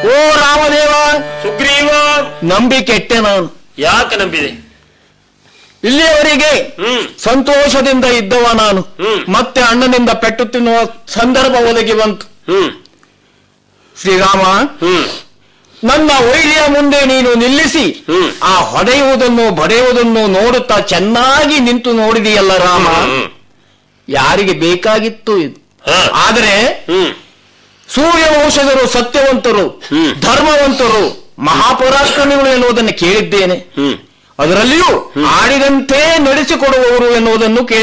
ಓ ರಾಮದೇವ ಸುಗ್ರೀವ ನಂಬಿ ಕೆಟ್ಟೆ ನಾನು ಯಾಕೆ ನಂಬಿದೆ ಇಲ್ಲಿಯವರೆಗೆ ಹ್ಮ್ ಸಂತೋಷದಿಂದ ಇದ್ದವ ನಾನು ಹ್ಮ್. ಮತ್ತೆ ಅಣ್ಣನಿಂದ ಪೆಟ್ಟು ತಿನ್ನುವ ಸಂದರ್ಭ ಒದಗಿ ಬಂತು ಹ್ಮ್ ಶ್ರೀರಾಮ ಹ್ಮ್ ನನ್ನ ಒಯ್ಲಿಯ ಮುಂದೆ ನೀನು ನಿಲ್ಲಿಸಿ ಹ್ಮ್. ಆ ಹೊಡೆಯುವುದನ್ನು ಬಡೆಯುವುದನ್ನು ನೋಡುತ್ತಾ ಚೆನ್ನಾಗಿ ನಿಂತು ನೋಡಿದೆಯಲ್ಲ ರಾಮ ಹ್ಮ್. ಯಾರಿಗೆ ಬೇಕಾಗಿತ್ತು ಇದು ಹ. ಆದರೆ ಹ್ಮ್ ಸೂರ್ಯವಂಶದರು ಸತ್ಯವಂತರು ಹ್ಮ್. ಧರ್ಮವಂತರು ಮಹಾಪರಾಕ್ರಮಿಗಳು ಎನ್ನುವುದನ್ನು ಕೇಳಿದ್ದೇನೆ ಹ್ಮ್ ಅದರಲ್ಲಿಯೂ ಆಡಿದಂತೆ ನಡೆಸಿಕೊಡುವವರು ಎನ್ನುವುದನ್ನು ಕೇಳಿ